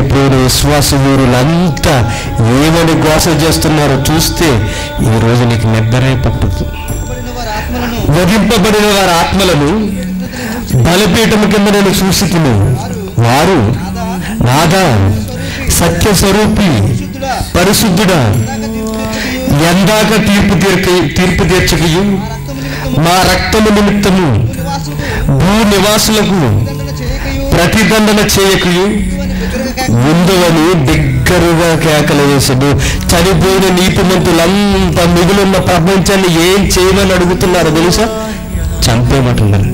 చెడిపోయిన విశ్వాస వీరులంతా ఏమని ఘోష చేస్తున్నారో చూస్తే ఈ రోజు నీకు నిద్రే పట్టదు పడిన వారి ఆత్మలను వధింపబడిన వారి ఆత్మలను బలిపీఠం కింద నేను చూసి వారు నాదా సత్య స్వరూపి శుద్ధుడా పరిశుద్ధుడా ఇందాక తీర్పు తీర్చు. ఎందాక తీర్పు తీర్క తీర్పు తీర్చకయు ఆ రక్తము నిమిత్తము మా రక్తము నిమిత్తము నివాసులకు భూ నివాసులకు దండన చేయకయు ప్రతిదండన చేయకయు అని బిగ్గరగా కేక- ముందువని బిగ్గరుగా కేకలు వేసాడు చనిపోయిన నీతిమంతులంతా మిగులున్న ప్రపంచాన్ని ఏం చేయమని అడుగుతున్నారో తెలుసా చంపేమంటున్నారండి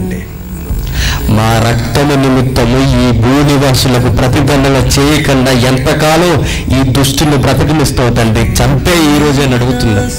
మా రక్తము నిమిత్తము ఈ భూనివాసులకు ప్రతిదండన చేయకుండా ఎంతకాలం ఈ దుష్టుని బ్రతకనిస్తావు తండ్రి చంపే ఈ రోజే అని అడుగుతున్నారు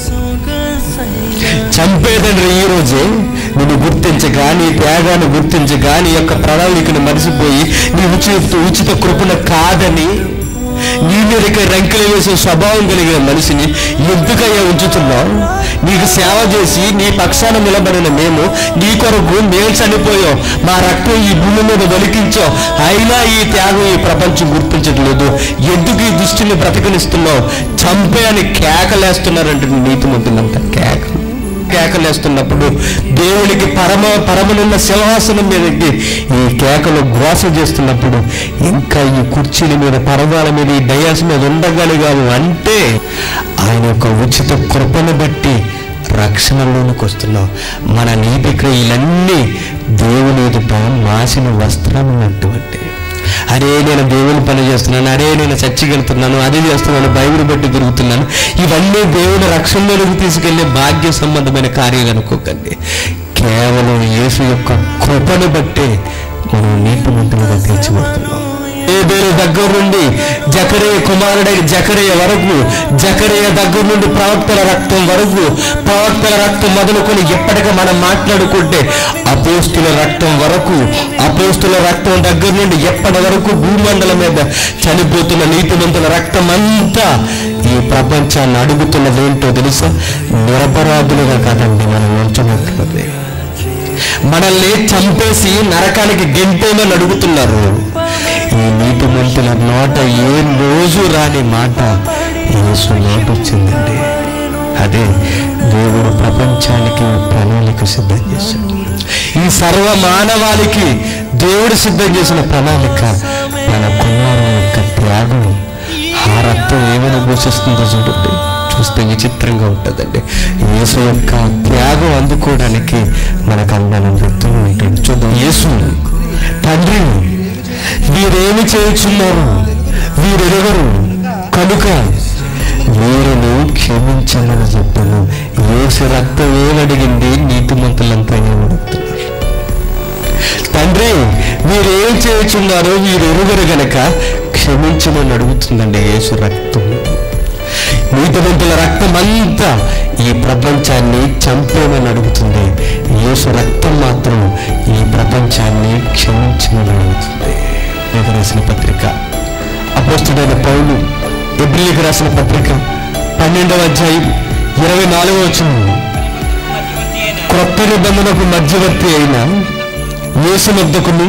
చంపేదండ్రి ఈ రోజే నిన్ను గుర్తించగా నీ త్యాగాన్ని గుర్తించగా నీ యొక్క ప్రణాళికను మరిసిపోయి నీ ఉచిత ఉచిత కృపణ కాదని నీ మీదకి రంకెలు వేసే స్వభావం కలిగిన మనిషిని ఎందుకయ్యా ఉంచుతున్నావు నీకు సేవ చేసి నీ పక్షాన నిలబడిన మేము నీ కొరకు మేము చనిపోయాం మా రక్తం ఈ భూమి మీద వెలికించాం అయినా ఈ త్యాగం ఈ ప్రపంచం గుర్తించట్లేదు ఎందుకు ఈ దృష్టిని బ్రతకనిస్తున్నావు చంపే అని కేకలేస్తున్నారంటే నీతిమంతులంతా కేకలు కేకలేస్తున్నప్పుడు దేవునికి పరమ పరమనున్న సింహాసనం మీదకి ఈ కేకలు ఘోష చేస్తున్నప్పుడు ఇంకా ఈ కుర్చీల మీద పర్వాల మీద ఈ డయాస్ మీద ఉండగలిగాము అంటే ఆయన యొక్క ఉచిత కృపను బట్టి రక్షణలోనికి వస్తున్నాం మన నీతి క్రియలన్నీ దేవుని ఎదుట మాసిన వస్త్రం అటువంటి అరే నేను దేవుని పని చేస్తున్నాను అరే నేను చచ్చికెళ్తున్నాను అది చేస్తున్నాను బైబిల్ బట్టి తిరుగుతున్నాను ఇవన్నీ దేవుని రక్షణలోకి తీసుకెళ్లే భాగ్య సంబంధమైన కార్యాలు అనుకోకండి కేవలం యేసు యొక్క కృపను బట్టే మనం నీతిమంతులుగా తీర్చిబడుతున్నాం ఏబేలు దగ్గర నుండి జకరేయ కుమారుడైన జకరేయ వరకు జకరేయ దగ్గర నుండి ప్రవక్తల రక్తం వరకు ప్రవక్తల రక్తం మొదలుకొని ఎప్పటికీ మనం మాట్లాడుకుంటే అపోస్తుల రక్తం వరకు అపోస్తుల రక్తం దగ్గర నుండి ఎప్పటి వరకు భూమండలం మీద చనిపోతున్న నీతిమంతుల రక్తం అంతా ఈ ప్రపంచాన్ని అడుగుతున్నది ఏంటో తెలుసా నిరపరాధులుగా కాదండి మనం ఉంచబడుతున్నది మనల్ని చంపేసి నరకానికి గెంటేమని అడుగుతున్నారు ఈ నీటి మంతుల నోట ఏ రోజు రాని మాట యేసు నోట వచ్చిందండి అదే దేవుడు ప్రపంచానికి ప్రణాళిక సిద్ధం చేశాడు ఈ సర్వ మానవాళికి దేవుడు సిద్ధం చేసిన ప్రణాళిక మన కుమారుని యొక్క త్యాగం ఆ రక్తం ఏమైనా ఘోషిస్తుందో చూడండి చూస్తే విచిత్రంగా ఉంటుందండి యేసు యొక్క త్యాగం అందుకోవడానికి మనకు అందరం వ్యక్తం ఉంటాడు చూద్దాం యేసు తండ్రి వీరేమి చేయుచున్నారు వీరెవరు కనుక వీరిని క్షమించమని చెప్పాను యేసు రక్తం ఏమడిగింది నీతిమంతులంతా ఏమడుగుతున్నారు తండ్రి మీరేం చేయుచున్నారో వీరెరుగరు గనక క్షమించమని అడుగుతుందండి యేసు రక్తం నీతిమంతుల రక్తం అంతా ఈ ప్రపంచాన్ని చంపేమని అడుగుతుంది యేసు రక్తం మాత్రం ఈ ప్రపంచాన్ని క్షమించమని అడుగుతుంది మీకు రాసిన పత్రిక అపోస్తుడైన పౌలు ఎబ్రిలికి రాసిన పత్రిక పన్నెండవ అధ్యాయం ఇరవై నాలుగవ వచ్చిన మధ్యవర్తి అయిన క్రొత్త నిబంధనకు మధ్యవర్తి అయిన యేసు వద్దకును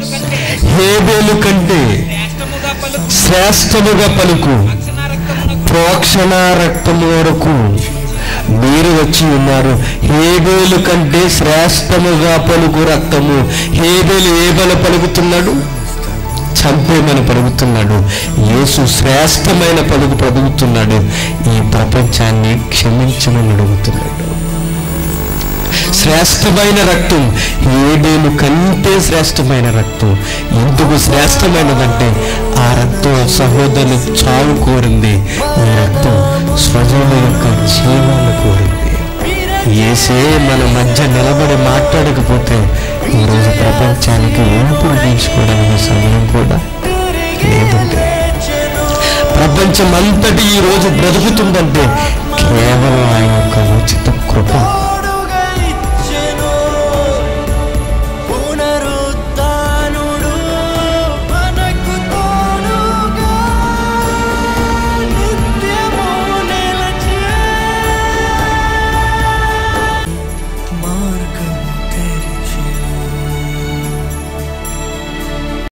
హేబేలు కంటే శ్రేష్టముగా పలుకు శ్రేష్టముగా పలుకు రక్షణ రక్తమునకు ప్రోక్షణ రక్తము వరకు మీరు వచ్చి ఉన్నారు హేబేలు కంటే శ్రేష్టముగా పలుకు రక్తము హేబేలు ఏ బల పలుకుతున్నాడు చంపేమని పలుకుతున్నాడు యేసు శ్రేష్టమైన పలుకు పలుకుతున్నాడు ఈ ప్రపంచాన్ని క్షమించమని అడుగుతున్నాడు శ్రేష్టమైన రక్తం ఏడేలు కంటే శ్రేష్టమైన రక్తం ఎందుకు శ్రేష్టమైనదంటే ఆ రక్తం సహోదరులు చావు కోరింది ఈ రక్తం స్వజనుల యొక్క జీవాన్ని కోరింది ఏసే మన మధ్య నిలబడి మాట్లాడకపోతే ఈరోజు ప్రపంచానికి ఊపిరి పీల్చుకోవడానికి సమయం కూడా లేదండి ప్రపంచం అంతటి ఈ రోజు బ్రతుకుతుందంటే కేవలం ఆయన యొక్క ఉచిత